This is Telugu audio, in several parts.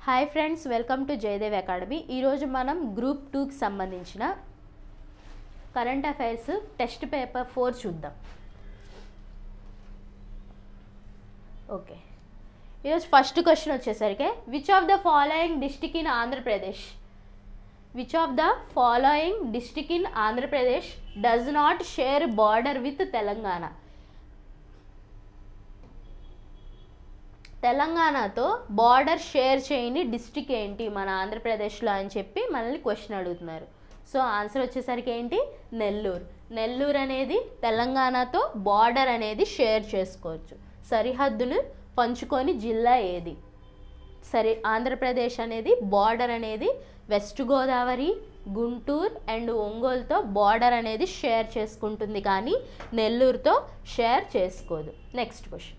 Hi friends welcome to Jayadev academy ఈరోజు మనం గ్రూప్ టూకి సంబంధించిన current affairs test paper four చూద్దాం ఓకే ఈరోజు ఫస్ట్ క్వశ్చన్ వచ్చేసరికి which of the following district in Andhra Pradesh which of the following district in Andhra Pradesh does not share border with Telangana తెలంగాణతో బార్డర్ షేర్ చేయని డిస్టిక్ ఏంటి మన ఆంధ్రప్రదేశ్లో అని చెప్పి మనల్ని క్వశ్చన్ అడుగుతున్నారు సో ఆన్సర్ వచ్చేసరికి ఏంటి నెల్లూరు నెల్లూరు అనేది తెలంగాణతో బార్డర్ అనేది షేర్ చేసుకోవచ్చు సరిహద్దును పంచుకొని జిల్లా ఏది సరే ఆంధ్రప్రదేశ్ అనేది బార్డర్ అనేది west Godavari Guntur and ఒంగోలుతో border అనేది షేర్ చేసుకుంటుంది కానీ నెల్లూరుతో షేర్ చేసుకోదు next question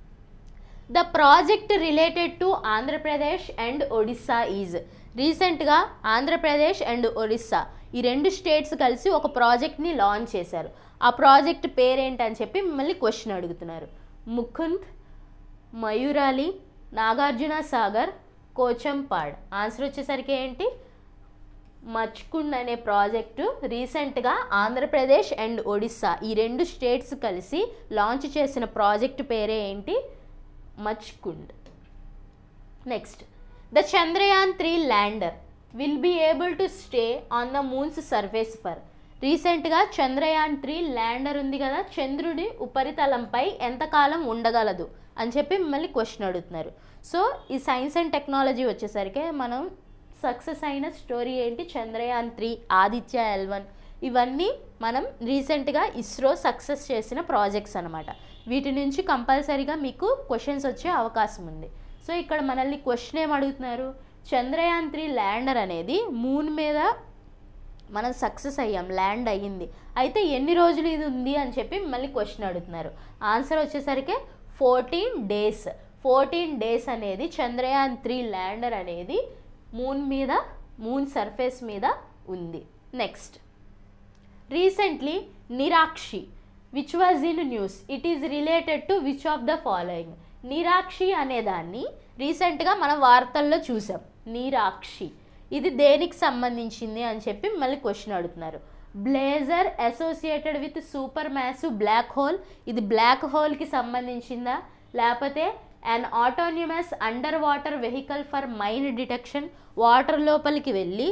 the project related to Andhra Pradesh and Odisha is రీసెంట్గా ఆంధ్రప్రదేశ్ అండ్ ఒడిస్సా ఈ రెండు స్టేట్స్ కలిసి ఒక ప్రాజెక్ట్ని లాంచ్ చేశారు ఆ ప్రాజెక్ట్ పేరేంటని చెప్పి మిమ్మల్ని క్వశ్చన్ అడుగుతున్నారు ముకుంద్ మయూరాలి నాగార్జున సాగర్ కోచంపాడ్ ఆన్సర్ వచ్చేసరికి ఏంటి మచ్కుండ్ అనే ప్రాజెక్టు రీసెంట్గా ఆంధ్రప్రదేశ్ అండ్ ఒడిస్సా ఈ రెండు స్టేట్స్ కలిసి లాంచ్ చేసిన ప్రాజెక్ట్ పేరే ఏంటి Machkund next the Chandrayaan three lander will be able to stay on the moon's surface for రీసెంట్గా చంద్రయాన్ త్రీ ల్యాండర్ ఉంది కదా చంద్రుడి ఉపరితలంపై ఎంతకాలం ఉండగలదు అని చెప్పి మిమ్మల్ని క్వశ్చన్ అడుగుతున్నారు సో ఈ సైన్స్ అండ్ టెక్నాలజీ వచ్చేసరికి మనం సక్సెస్ అయిన స్టోరీ ఏంటి Chandrayaan three Aditya L one ఇవన్నీ మనం రీసెంట్గా ఇస్రో సక్సెస్ చేసిన ప్రాజెక్ట్స్ అనమాట వీటి నుంచి కంపల్సరీగా మీకు క్వశ్చన్స్ వచ్చే అవకాశం ఉంది సో ఇక్కడ మనల్ని క్వశ్చన్ ఏం అడుగుతున్నారు చంద్రయాన్ త్రీ ల్యాండర్ అనేది మూన్ మీద మనం సక్సెస్ అయ్యాం ల్యాండ్ అయ్యింది అయితే ఎన్ని రోజులు ఇది ఉంది అని చెప్పి మళ్ళీ క్వశ్చన్ అడుగుతున్నారు ఆన్సర్ వచ్చేసరికి ఫోర్టీన్ డేస్ ఫోర్టీన్ డేస్ అనేది చంద్రయాన్ త్రీ ల్యాండర్ అనేది మూన్ మీద మూన్ సర్ఫేస్ మీద ఉంది next recently Nirakshi which was in news it is related to which of the following Nirakshi అనేదాన్ని రీసెంట్గా మనం వార్తల్లో చూసాం నీరాక్షి ఇది దేనికి సంబంధించింది అని చెప్పి మళ్ళీ క్వశ్చన్ అడుగుతున్నారు blazer associated with super massive black hole ఇది బ్లాక్ హోల్కి సంబంధించిందా లేకపోతే and autonomous underwater vehicle for mine detection water లోపలికి వెళ్ళి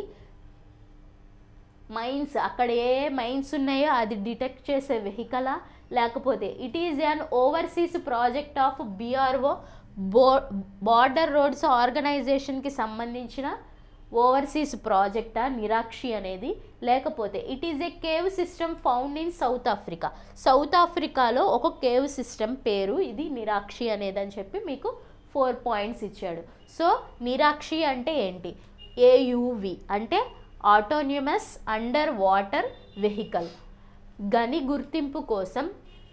మైన్స్ అక్కడ ఏ మైన్స్ ఉన్నాయో అది డిటెక్ట్ చేసే వెహికలా లేకపోతే it is an overseas project of BRO బో బార్డర్ రోడ్స్ ఆర్గనైజేషన్కి సంబంధించిన ఓవర్సీస్ ప్రాజెక్టా నిరాక్షి అనేది లేకపోతే it is a cave system found in South Africa South ఆఫ్రికాలో ఒక కేవ్ సిస్టమ్ పేరు ఇది నిరాక్షి అనేది అని చెప్పి మీకు ఫోర్ పాయింట్స్ ఇచ్చాడు సో నిరాక్షి అంటే ఏంటి ఏయువి అంటే ఆటోన్యూమస్ అండర్ వాటర్ వెహికల్ గని గుర్తింపు కోసం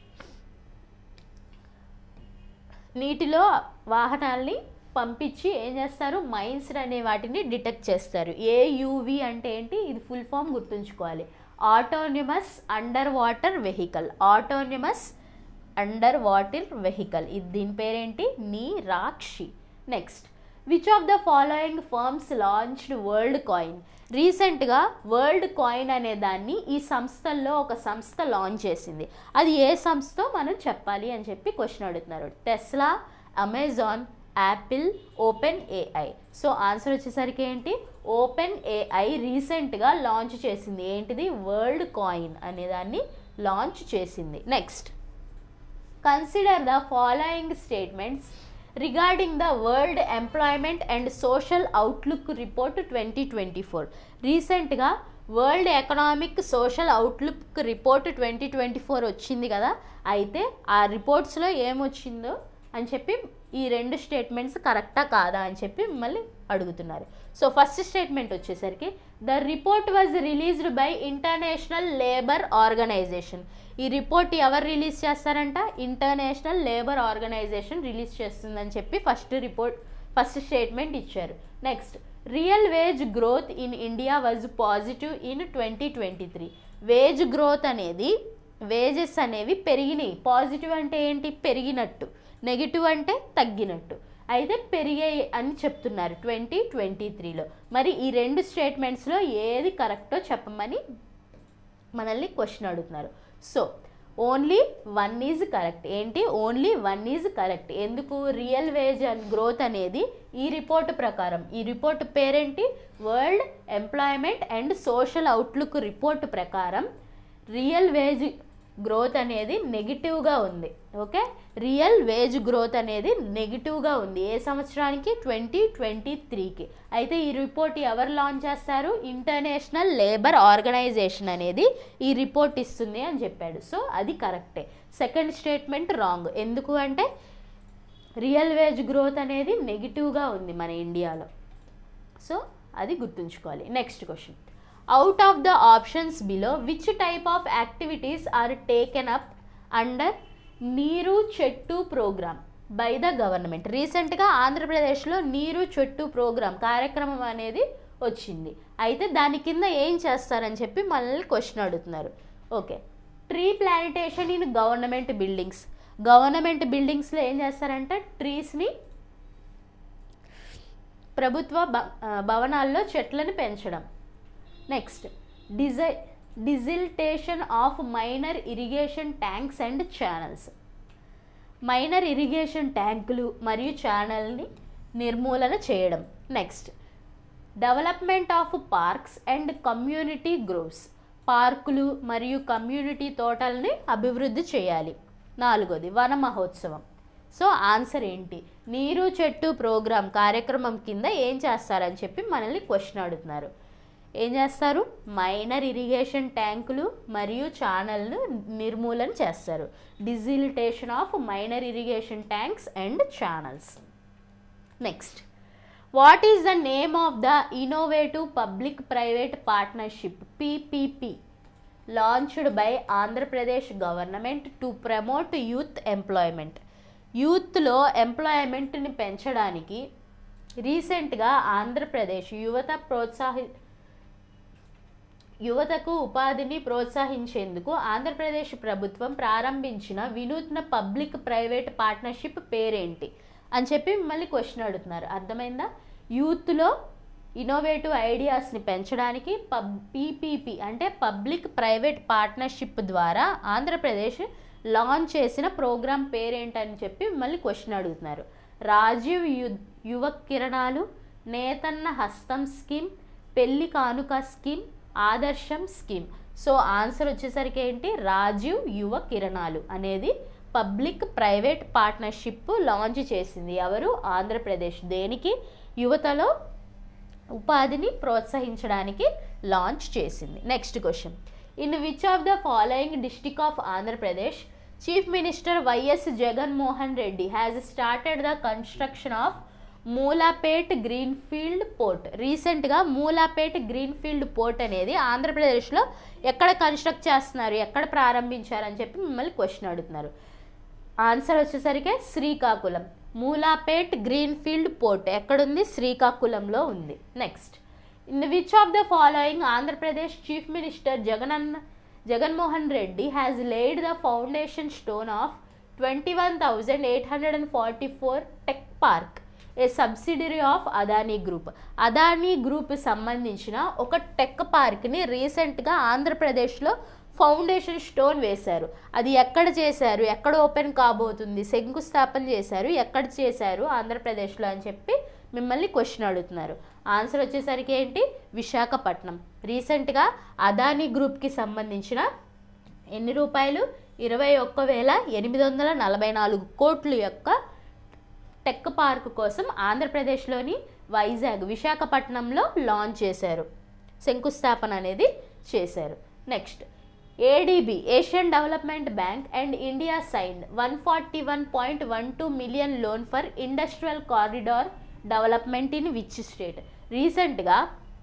నీటిలో వాహనాల్ని పంపించి ఏం చేస్తారు మైన్స్ అనే వాటిని డిటెక్ట్ చేస్తారు ఏయువి అంటే ఏంటి ఇది ఫుల్ ఫామ్ గుర్తుంచుకోవాలి autonomous underwater vehicle autonomous underwater vehicle ఇది దీని పేరేంటి Nirakshi next which of the following firms launched Worldcoin రీసెంట్గా వరల్డ్ కాయిన్ అనే దాన్ని ఈ సంస్థల్లో ఒక సంస్థ లాంచ్ చేసింది అది ఏ సంస్థో మనం చెప్పాలి అని చెప్పి క్వశ్చన్ అడుగుతున్నారు Tesla Amazon Apple open AI so answer వచ్చేసరికి ఏంటి ఓపెన్ ఏఐ రీసెంట్గా లాంచ్ చేసింది ఏంటిది వరల్డ్ కాయిన్ అనే దాన్ని లాంచ్ చేసింది next consider the following statements regarding the world employment and social outlook report twenty twenty four రీసెంట్గా world economic social outlook report twenty twenty four వచ్చింది కదా అయితే ఆ రిపోర్ట్స్లో ఏమొచ్చిందో అని చెప్పి ఈ రెండు స్టేట్మెంట్స్ కరెక్టా కాదా అని చెప్పి మిమ్మల్ని అడుగుతున్నారు సో ఫస్ట్ స్టేట్మెంట్ వచ్చేసరికి the report was released by International Labour Organization ఈ రిపోర్ట్ ఎవరు రిలీజ్ చేస్తారంట ఇంటర్నేషనల్ లేబర్ ఆర్గనైజేషన్ రిలీజ్ చేస్తుందని చెప్పి ఫస్ట్ రిపోర్ట్ ఫస్ట్ స్టేట్మెంట్ ఇచ్చారు next real wage growth in India was positive in twenty twenty three wage growth అనేది వేజెస్ అనేవి పెరిగినాయి పాజిటివ్ అంటే ఏంటి పెరిగినట్టు నెగిటివ్ అంటే తగ్గినట్టు అయితే పెరిగాయి అని చెప్తున్నారు ట్వంటీ ట్వంటీ త్రీలో మరి ఈ రెండు స్టేట్మెంట్స్లో ఏది కరెక్టో చెప్పమని మనల్ని క్వశ్చన్ అడుగుతున్నారు so only one is correct ఏంటి ఓన్లీ వన్ ఈజ్ కరెక్ట్ ఎందుకు రియల్ వేజ్ అండ్ గ్రోత్ అనేది ఈ రిపోర్ట్ ప్రకారం ఈ రిపోర్ట్ పేరేంటి world employment and social outlook report ప్రకారం రియల్ వేజ్ గ్రోత్ అనేది నెగిటివ్గా ఉంది ఓకే రియల్ వేజ్ గ్రోత్ అనేది నెగిటివ్గా ఉంది ఏ సంవత్సరానికి ట్వంటీ ట్వంటీ త్రీకి అయితే ఈ రిపోర్ట్ ఎవరు లాంచ్ చేస్తారు ఇంటర్నేషనల్ లేబర్ ఆర్గనైజేషన్ అనేది ఈ రిపోర్ట్ ఇస్తుంది అని చెప్పాడు సో అది కరెక్టే సెకండ్ స్టేట్మెంట్ రాంగ్ ఎందుకు అంటే రియల్ వేజ్ గ్రోత్ అనేది నెగిటివ్గా ఉంది మన ఇండియాలో సో అది గుర్తుంచుకోవాలి next question out of the options below which type of activities are taken up under Neeru Chettu programme by the government రీసెంట్గా ఆంధ్రప్రదేశ్లో నీరు చెట్టు ప్రోగ్రామ్ కార్యక్రమం అనేది వచ్చింది అయితే దాని కింద ఏం చేస్తారని చెప్పి మనల్ని క్వశ్చన్ అడుగుతున్నారు okay tree plantation in government buildings government బిల్డింగ్స్లో ఏం చేస్తారంటే ట్రీస్ని ప్రభుత్వ భ- ఆ, భవనాల్లో చెట్లను పెంచడం నెక్స్ట్ డిజై desiltation of minor irrigation tanks and channels minor irrigation ట్యాంకులు మరియు ఛానల్ని నిర్మూలన చేయడం next development of parks and community groves పార్కులు మరియు కమ్యూనిటీ తోటల్ని అభివృద్ధి చేయాలి నాలుగోది వన మహోత్సవం సో ఆన్సర్ ఏంటి నీరు చెట్టు ప్రోగ్రామ్ కార్యక్రమం కింద ఏం చేస్తారని చెప్పి మనల్ని క్వశ్చన్ అడుగుతున్నారు ఏం చేస్తారు మైనర్ ఇరిగేషన్ ట్యాంకులు మరియు ఛానల్ను నిర్మూలన చేస్తారు desiltation of minor irrigation tanks and channels next what is the name of the innovative public private partnership PPP launched by Andhra Pradesh government to promote youth employment యూత్లో ఎంప్లాయ్మెంట్ని పెంచడానికి రీసెంట్గా ఆంధ్రప్రదేశ్ యువత ప్రోత్సాహి యువతకు ఉపాధిని ప్రోత్సహించేందుకు ఆంధ్రప్రదేశ్ ప్రభుత్వం ప్రారంభించిన వినూత్న పబ్లిక్ ప్రైవేట్ పార్ట్నర్షిప్ పేరేంటి అని చెప్పి మిమ్మల్ని క్వశ్చన్ అడుగుతున్నారు అర్థమైందా యూత్లో ఇన్నోవేటివ్ ఐడియాస్ని పెంచడానికి పబ్ పీపీపీ అంటే పబ్లిక్ ప్రైవేట్ పార్ట్నర్షిప్ ద్వారా ఆంధ్రప్రదేశ్ లాంచ్ చేసిన ప్రోగ్రామ్ పేరేంటని చెప్పి మిమ్మల్ని క్వశ్చన్ అడుగుతున్నారు రాజీవ్ యు యువ కిరణాలు నేతన్న హస్తం స్కీమ్ పెళ్లి కానుక స్కీమ్ ఆదర్శం స్కీమ్ సో ఆన్సర్ వచ్చేసరికి ఏంటి రాజీవ్ యువ కిరణాలు అనేది పబ్లిక్ ప్రైవేట్ పార్ట్నర్షిప్ లాంచ్ చేసింది ఎవరు ఆంధ్రప్రదేశ్ దేనికి యువతలో ఉపాధిని ప్రోత్సహించడానికి లాంచ్ చేసింది next question in which of the following district of Andhra Pradesh chief minister YS Jaganmohan Reddy has started the construction of Mulapet greenfield port రీసెంట్గా మూలాపేట్ గ్రీన్ఫీల్డ్ పోర్ట్ అనేది ఆంధ్రప్రదేశ్లో ఎక్కడ కన్స్ట్రక్ట్ చేస్తున్నారు ఎక్కడ ప్రారంభించారని చెప్పి మిమ్మల్ని క్వశ్చన్ అడుగుతున్నారు ఆన్సర్ వచ్చేసరికి శ్రీకాకుళం మూలాపేట్ గ్రీన్ఫీల్డ్ పోర్ట్ ఎక్కడుంది శ్రీకాకుళంలో ఉంది next in which of the following Andhra Pradesh chief minister Jaganna Jaganmohan Reddy has laid the foundation stone of twenty one thousand eight hundred and forty four tech park a subsidiary of Adani group Adani group సంబంధించిన ఒక టెక్ పార్క్ని రీసెంట్గా ఆంధ్రప్రదేశ్లో ఫౌండేషన్ స్టోన్ వేశారు అది ఎక్కడ చేశారు ఎక్కడ ఓపెన్ కాబోతుంది శంకుస్థాపన చేశారు ఎక్కడ చేశారు ఆంధ్రప్రదేశ్లో అని చెప్పి మిమ్మల్ని క్వశ్చన్ అడుగుతున్నారు ఆన్సర్ వచ్చేసరికి ఏంటి విశాఖపట్నం రీసెంట్గా అదానీ గ్రూప్కి సంబంధించిన ఎన్ని రూపాయలు ఇరవై ఒక్క వేల ఎనిమిది వందల నలభై నాలుగు కోట్ల యొక్క టెక్ పార్క్ కోసం ఆంధ్రప్రదేశ్లోని వైజాగ్ విశాఖపట్నంలో లాంచ్ చేశారు శంకుస్థాపన అనేది చేశారు next ADB Asian development bank and India sign one forty one point one two million loan for industrial corridor development in which state రీసెంట్గా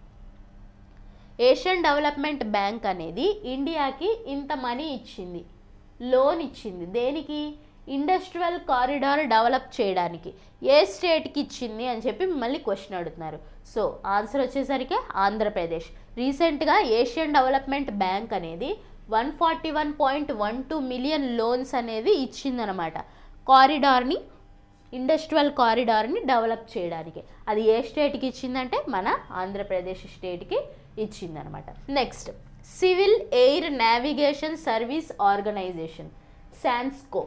ఏషియన్ డెవలప్మెంట్ బ్యాంక్ అనేది ఇండియాకి ఇంత మనీ ఇచ్చింది లోన్ ఇచ్చింది దేనికి ఇండస్ట్రియల్ కారిడార్ డెవలప్ చేయడానికి ఏ స్టేట్కి ఇచ్చింది అని చెప్పి మిమ్మల్ని క్వశ్చన్ అడుగుతున్నారు సో ఆన్సర్ వచ్చేసరికి ఆంధ్రప్రదేశ్ రీసెంట్గా ఏషియన్ డెవలప్మెంట్ బ్యాంక్ అనేది one forty one point one two million loans అనేది ఇచ్చిందనమాట కారిడార్ని ఇండస్ట్రియల్ కారిడార్ని డెవలప్ చేయడానికి అది ఏ స్టేట్కి ఇచ్చిందంటే మన ఆంధ్రప్రదేశ్ స్టేట్కి ఇచ్చిందనమాట next civil air navigation service organisation శాన్స్కో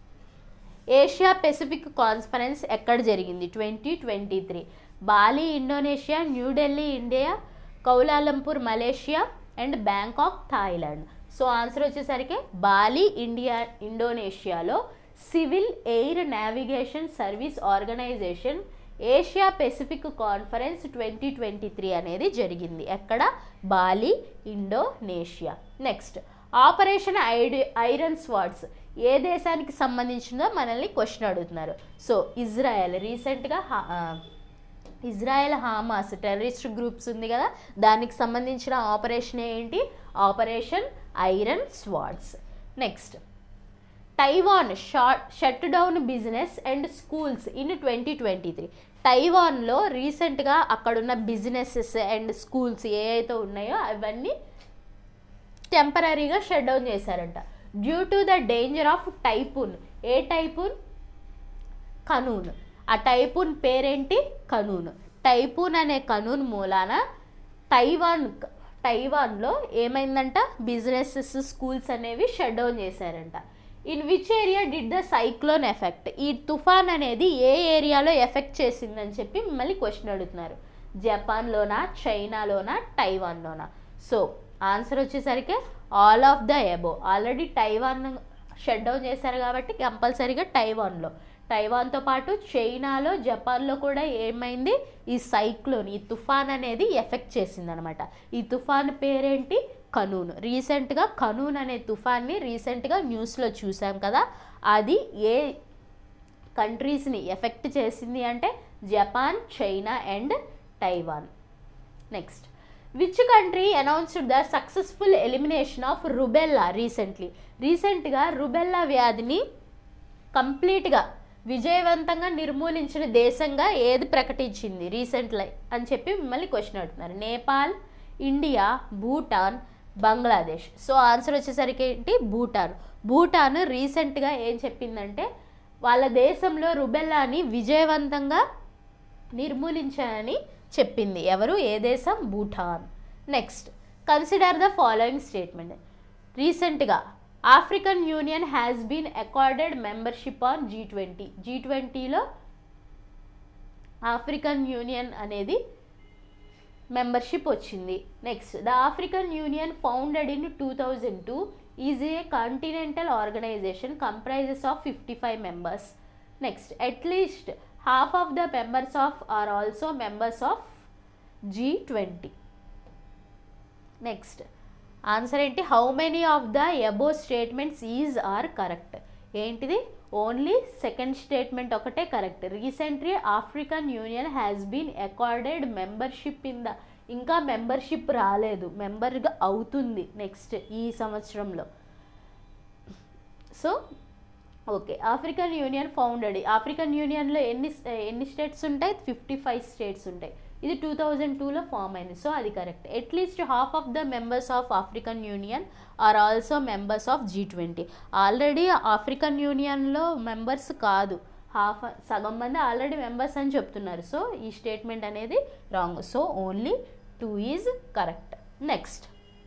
Asia Pacific conference ఎక్కడ జరిగింది twenty twenty three Bali Indonesia New Delhi India Kuala Lumpur Malaysia and Bangkok Thailand so answer వచ్చేసరికి బాలి ఇండియా ఇండోనేషియాలో civil air navigation service organisation Asia Pacific conference twenty twenty three అనేది జరిగింది ఎక్కడ Bali Indonesia next operation ID iron swords ఏ దేశానికి సంబంధించిందో మనల్ని క్వశ్చన్ అడుగుతున్నారు సో ఇజ్రాయెల్ రీసెంట్గా ఇజ్రాయెల్ హామాస్ టెర్రరిస్ట్ గ్రూప్స్ ఉంది కదా దానికి సంబంధించిన ఆపరేషన్ ఏంటి operation iron swords next Taiwan short shut down business and schools in twenty twenty three టైవాన్లో రీసెంట్గా అక్కడున్న బిజినెసెస్ అండ్ స్కూల్స్ ఏ అయితే ఉన్నాయో అవన్నీ టెంపరీగా షట్ డౌన్ చేశారంట due to the danger of typhoon a typhoon Khanun ఆ టైపూన్ పేరేంటి కనూన్ టైపూన్ అనే కనూన్ మూలాన టైవాన్ టైవాన్లో ఏమైందంట బిజినెసెస్ స్కూల్స్ అనేవి షట్ డౌన్ చేశారంట in which area did the cyclone effect ఈ తుఫాన్ అనేది ఏ ఏరియాలో ఎఫెక్ట్ చేసిందని చెప్పి మిమ్మల్ని క్వశ్చన్ అడుగుతున్నారు జపాన్లోనా చైనాలోనా టైవాన్లోనా సో ఆన్సర్ వచ్చేసరికి all of the above already Taiwan shut down చేశారు కాబట్టి కంపల్సరీగా టైవాన్లో టైవాన్తో పాటు చైనాలో జపాన్లో కూడా ఏమైంది ఈ సైక్లోన్ ఈ తుఫాన్ అనేది ఎఫెక్ట్ చేసిందనమాట ఈ తుఫాన్ పేరేంటి కనూన్ రీసెంట్గా కనూన్ అనే తుఫాన్ని రీసెంట్గా న్యూస్లో చూసాం కదా అది ఏ కంట్రీస్ని ఎఫెక్ట్ చేసింది అంటే Japan China and Taiwan next which country announced the successful elimination of rubella recently రీసెంట్గా రుబెల్లా వ్యాధిని కంప్లీట్గా విజయవంతంగా నిర్మూలించిన దేశంగా ఏది ప్రకటించింది రీసెంట్లీ అని చెప్పి మిమ్మల్ని క్వశ్చన్ అడుగుతున్నారు Nepal India Bhutan Bangladesh so answer వచ్చేసరికి ఏంటి భూటాన్ భూటాన్ రీసెంట్గా ఏం చెప్పిందంటే వాళ్ళ దేశంలో రుబెల్లాని విజయవంతంగా నిర్మూలించాలని చెప్పింది ఎవరు ఏ దేశం Bhutan next consider the following statement రీసెంట్గా African union has been accorded membership on G twenty G ట్వంటీలో ఆఫ్రికన్ యూనియన్ అనేది మెంబర్షిప్ వచ్చింది next the African union founded in two thousand two is a continental organisation comprises of fifty five members next at least half of the members of are also members of G twenty next answer ఏంటి how many of the above statements is are correct ఏంటిది ఓన్లీ సెకండ్ స్టేట్మెంట్ ఒకటే correct recently African union has been accorded membership in the ఇంకా మెంబర్షిప్ రాలేదు మెంబర్గా అవుతుంది నెక్స్ట్ ఈ సంవత్సరంలో so okay African union founded African యూనియన్లో ఎన్ని ఎన్ని స్టేట్స్ ఉంటాయి ఫిఫ్టీ ఫైవ్ స్టేట్స్ ఉంటాయి ఇది టూ థౌజండ్ టూలో ఫామ్ అయింది సో అది correct at least half of the members of African union are also members of G twenty already African యూనియన్లో మెంబర్స్ కాదు హాఫ్ సగం మంది ఆల్రెడీ మెంబర్స్ అని చెప్తున్నారు సో ఈ స్టేట్మెంట్ అనేది wrong so only two is correct next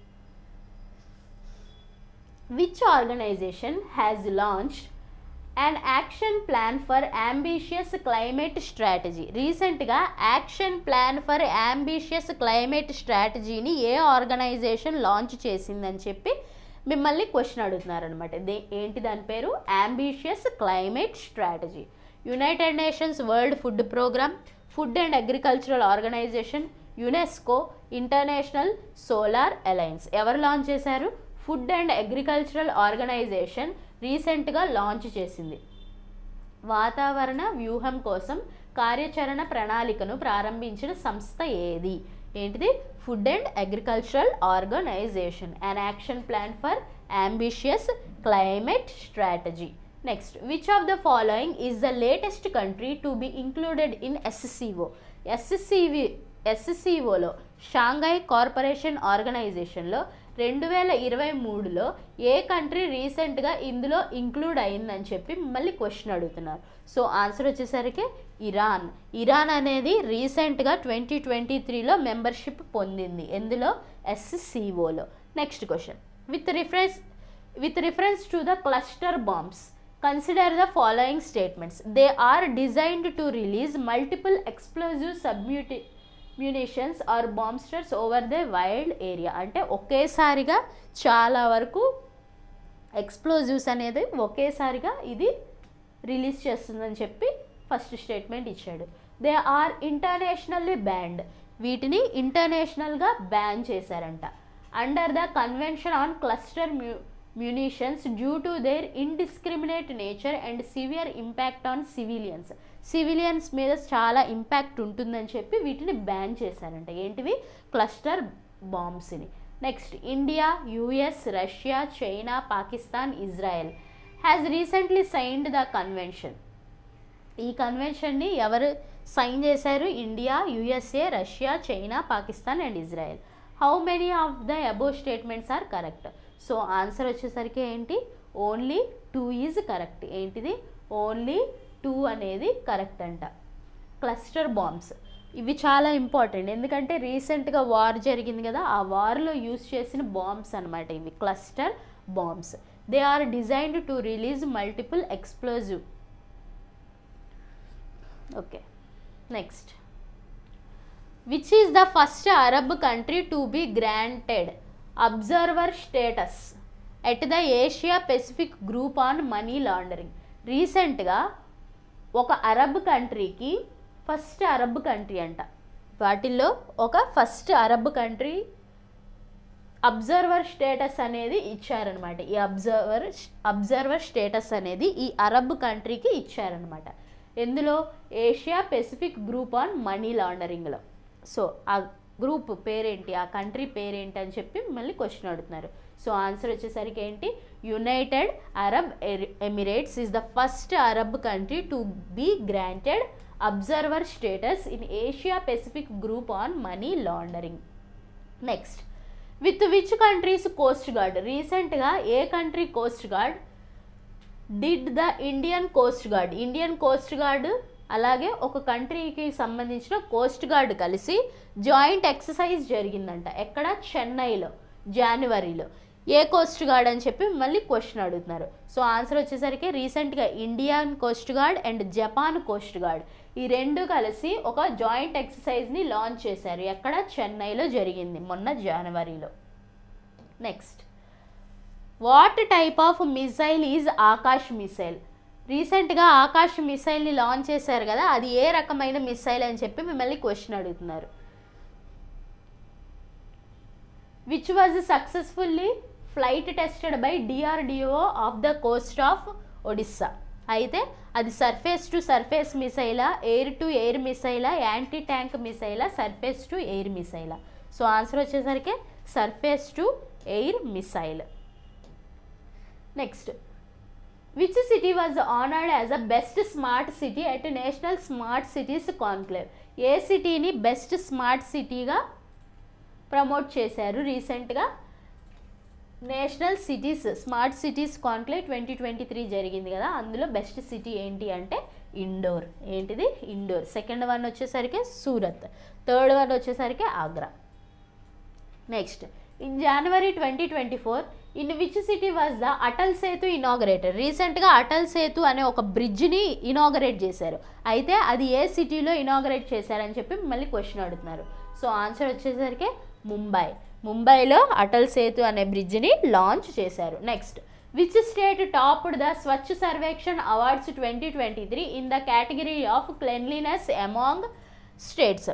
which organisation has launched and action plan for ambitious climate strategy రీసెంట్గా action plan for ambitious climate స్ట్రాటజీని ఏ ఆర్గనైజేషన్ లాంచ్ చేసిందని చెప్పి మిమ్మల్ని క్వశ్చన్ అడుగుతున్నారనమాట దే ఏంటి దాని పేరు ambitious climate strategy United Nations world food programme food and agricultural organisation UNESCO international solar alliance ఎవరు లాంచ్ చేశారు ఫుడ్ అండ్ అగ్రికల్చరల్ ఆర్గనైజేషన్ రీసెంట్గా లాంచ్ చేసింది వాతావరణ వ్యూహం కోసం కార్యాచరణ ప్రణాళికను ప్రారంభించిన సంస్థ ఏది ఏంటిది food and agricultural organisation and action plan for ambitious climate strategy next which of the following is the latest country to be included in SCO SCV ఎస్సిఓలో షాంఘై కార్పొరేషన్ ఆర్గనైజేషన్లో రెండు వేల ఇరవై మూడులో ఏ కంట్రీ రీసెంట్గా ఇందులో ఇంక్లూడ్ అయిందని చెప్పి మళ్ళీ క్వశ్చన్ అడుగుతున్నారు సో ఆన్సర్ వచ్చేసరికి ఇరాన్ ఇరాన్ అనేది రీసెంట్గా ట్వంటీ ట్వంటీ త్రీలో మెంబర్షిప్ పొందింది ఎందులో ఎస్సీఓలో next question with reference with reference to the cluster bombs consider the following statements they are designed to release multiple explosive సబ్మ్యూటి munitions or bomblets over the wide area అంటే ఒకేసారిగా చాలా వరకు ఎక్స్ప్లోజివ్స్ అనేది ఒకేసారిగా ఇది రిలీజ్ చేస్తుందని చెప్పి ఫస్ట్ స్టేట్మెంట్ ఇచ్చాడు దే ఆర్ ఇంటర్నేషనల్లీ బ్యాండ్ వీటిని ఇంటర్నేషనల్గా బ్యాన్ చేశారంట under the convention on cluster మ్యూ munitions due to their indiscriminate nature and severe impact on civilians civilians మీద చాలా ఇంపాక్ట్ ఉంటుందని చెప్పి వీటిని బ్యాన్ చేశారంట ఏంటివి క్లస్టర్ బాంబ్స్ని next India US Russia China Pakistan Israel has recently signed the convention ఈ కన్వెన్షన్ని ఎవరు సైన్ చేశారు India USA Russia China Pakistan and Israel how many of the above statements are correct so answer వచ్చేసరికి ఏంటి ఓన్లీ టూ ఈజ్ కరెక్ట్ ఏంటిది ఓన్లీ టూ అనేది కరెక్ట్ అంట క్లస్టర్ బాంబ్స్ ఇవి చాలా ఇంపార్టెంట్ ఎందుకంటే రీసెంట్గా వార్ జరిగింది కదా ఆ వార్లో యూస్ చేసిన బాంబ్స్ అనమాట ఇవి cluster bombs they are designed to release multiple explosive okay next which is the first Arab country to be granted observer status at the Asia Pacific group on money laundering రీసెంట్గా ఒక అరబ్ కంట్రీకి ఫస్ట్ అరబ్ కంట్రీ అంట వాటిల్లో ఒక first Arab country observer status అనేది ఇచ్చారనమాట ఈ అబ్జర్వర్ అబ్జర్వర్ స్టేటస్ అనేది ఈ అరబ్ కంట్రీకి ఇచ్చారనమాట ఎందులో Asia Pacific group on money లాండరింగ్లో సో ఆ గ్రూప్ పేరేంటి ఆ కంట్రీ పేరేంటి అని చెప్పి మళ్ళీ క్వశ్చన్ అడుగుతున్నారు సో ఆన్సర్ వచ్చేసరికి ఏంటి United Arab Emirates is the first Arab country to be granted observer status in Asia Pacific group on money laundering next with which countries coast guard రీసెంట్గా ఏ country coast guard did the Indian coast guard Indian coast guard అలాగే ఒక కంట్రీకి సంబంధించిన కోస్ట్ గార్డ్ కలిసి జాయింట్ ఎక్సర్సైజ్ జరిగిందంట ఎక్కడ చెన్నైలో జనవరిలో ఏ కోస్ట్ గార్డ్ అని చెప్పి మళ్ళీ క్వశ్చన్ అడుగుతున్నారు సో ఆన్సర్ వచ్చేసరికి రీసెంట్గా Indian coast guard and Japan coast guard ఈ రెండు కలిసి ఒక జాయింట్ ఎక్సర్సైజ్ని లాంచ్ చేశారు ఎక్కడ చెన్నైలో జరిగింది మొన్న జనవరిలో next what type of missile is Akash missile రీసెంట్గా ఆకాష్ మిసైల్ని లాంచ్ చేశారు కదా అది ఏ రకమైన మిసైల్ అని చెప్పి మిమ్మల్ని క్వశ్చన్ అడుగుతున్నారు which was successfully flight tested by DRDO off the coast of Odisha అయితే అది సర్ఫేస్ టు సర్ఫేస్ మిసైలా ఎయిర్ టు ఎయిర్ మిసైలా యాంటీ ట్యాంక్ మిసైలా సర్ఫేస్ టు ఎయిర్ మిసైలా సో ఆన్సర్ వచ్చేసరికి surface to air missile next which city was honoured as a best smart city at national smart cities conclave ఏ సిటీని బెస్ట్ స్మార్ట్ సిటీగా ప్రమోట్ చేశారు రీసెంట్గా national cities smart cities conclave twenty twenty three జరిగింది కదా అందులో బెస్ట్ సిటీ ఏంటి అంటే ఇండోర్ ఏంటిది ఇండోర్ సెకండ్ వన్ వచ్చేసరికి సూరత్ థర్డ్ వన్ వచ్చేసరికి Agra next in January twenty twenty four in which city was the Atal Setu inaugurated రీసెంట్గా అటల్ సేతు అనే ఒక బ్రిడ్జ్ని ఇనాగరేట్ చేశారు అయితే అది ఏ సిటీలో ఇనాగరేట్ చేశారని చెప్పి మళ్ళీ క్వశ్చన్ అడుగుతున్నారు సో ఆన్సర్ వచ్చేసరికి ముంబై ముంబైలో అటల్ సేతు అనే బ్రిడ్జ్ని లాంచ్ చేశారు next which state topped the Swachh Survekshan awards twenty twenty three in the category of cleanliness among states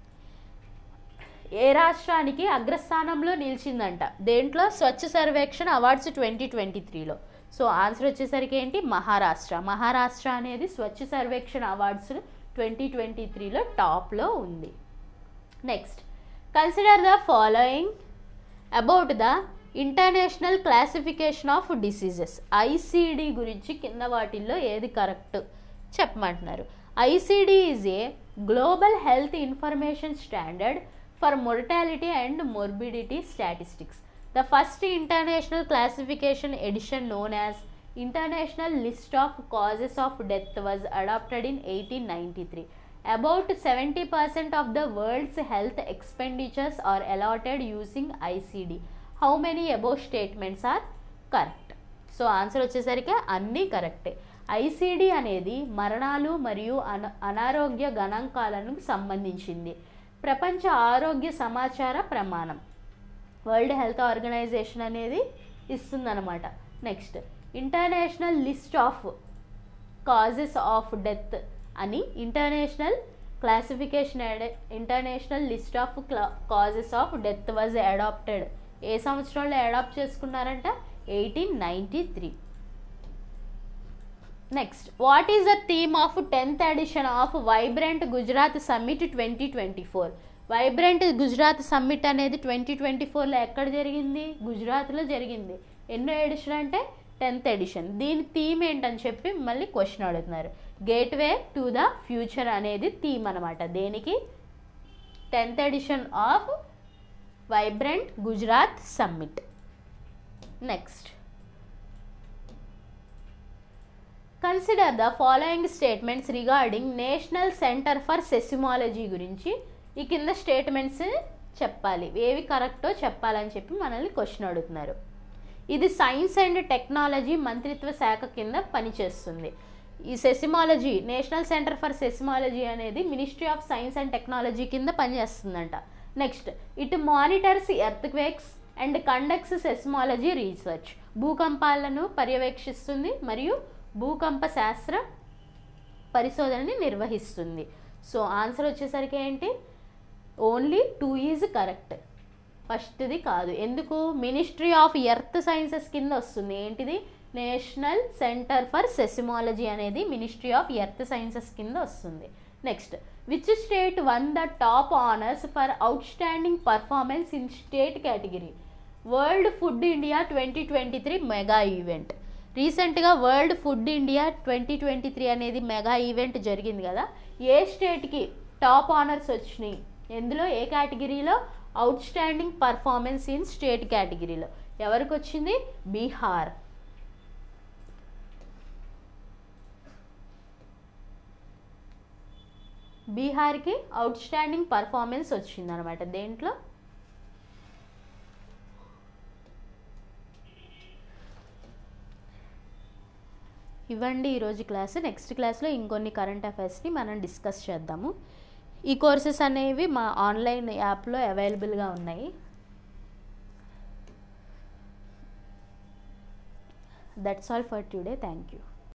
ఏ రాష్ట్రానికి అగ్రస్థానంలో నిలిచిందంట దేంట్లో Swachh Survekshan awards twenty twenty త్రీలో సో ఆన్సర్ వచ్చేసరికి ఏంటి మహారాష్ట్ర మహారాష్ట్ర అనేది Swachh Survekshan awards twenty twenty త్రీలో టాప్లో ఉంది next consider the following about the international classification of diseases ICD గురించి కింద వాటిల్లో ఏది కరెక్ట్ చెప్పమంటున్నారు ICD is a global health information standard for mortality and morbidity statistics. The first international classification edition known as international list of causes of death was adopted in eighteen ninety three about seventy percent of the world's health expenditures are allocated using ICD how many above statements are correct so answer వచ్చేసరికి అన్నీ కరెక్టే ఐసీడీ అనేది మరణాలు మరియు అన అనారోగ్య గణాంకాలను సంబంధించింది ప్రపంచ ఆరోగ్య సమాచార ప్రమాణం వరల్డ్ హెల్త్ ఆర్గనైజేషన్ అనేది ఇస్తుందన్నమాట next international list of causes of death అని international classification international list of causes of death was adopted ఏ సంవత్సరంలో అడాప్ట్ చేసుకున్నారంట eighteen ninety three next what is the theme of tenth edition of vibrant Gujarat summit twenty twenty four vibrant Gujarat summit అనేది ట్వంటీ ట్వంటీ ఫోర్లో ఎక్కడ జరిగింది గుజరాత్లో జరిగింది ఎన్నో ఎడిషన్ అంటే టెన్త్ ఎడిషన్ దీని థీమ్ ఏంటని చెప్పి మళ్ళీ క్వశ్చన్ అడుగుతున్నారు గేట్వే టు ద ఫ్యూచర్ అనేది థీమ్ అనమాట దేనికి tenth edition of vibrant Gujarat summit next consider the following statements regarding national centre for seismology గురించి ఈ కింద స్టేట్మెంట్స్ చెప్పాలి ఏవి కరెక్టో చెప్పాలని చెప్పి మనల్ని క్వశ్చన్ అడుగుతున్నారు ఇది సైన్స్ అండ్ టెక్నాలజీ మంత్రిత్వ శాఖ కింద పనిచేస్తుంది ఈ seismology national centre for seismology అనేది ministry of science and technology కింద పనిచేస్తుందంట next it monitors earthquakes and conducts seismology research భూకంపాలను పర్యవేక్షిస్తుంది మరియు భూకంప శాస్త్ర పరిశోధనని నిర్వహిస్తుంది సో ఆన్సర్ వచ్చేసరికి ఏంటి ఓన్లీ టూ ఈజ్ కరెక్ట్ ఫస్ట్ది కాదు ఎందుకు మినిస్ట్రీ ఆఫ్ ఎర్త్ సైన్సెస్ కింద వస్తుంది ఏంటిది నేషనల్ సెంటర్ ఫర్ సెసిమాలజీ అనేది మినిస్ట్రీ ఆఫ్ ఎర్త్ సైన్సెస్ కింద వస్తుంది next which state won the top honours for outstanding performance in state category world food India twenty twenty three mega event రీసెంట్గా world food India twenty twenty three అనేది మెగా ఈవెంట్ జరిగింది కదా ఏ స్టేట్కి టాప్ ఆనర్స్ వచ్చినాయి ఎందులో ఏ కేటగిరీలో outstanding performance in state కేటగిరీలో ఎవరికి వచ్చింది బీహార్ బీహార్కి అవుట్ స్టాండింగ్ పర్ఫార్మెన్స్ వచ్చిందనమాట దేంట్లో ఇవ్వండి ఈరోజు క్లాస్ నెక్స్ట్ క్లాస్లో ఇంకొన్ని కరెంట్ అఫైర్స్ని మనం డిస్కస్ చేద్దాము ఈ కోర్సెస్ అనేవి మా ఆన్లైన్ యాప్లో అవైలబుల్గా ఉన్నాయి that's all for today thank you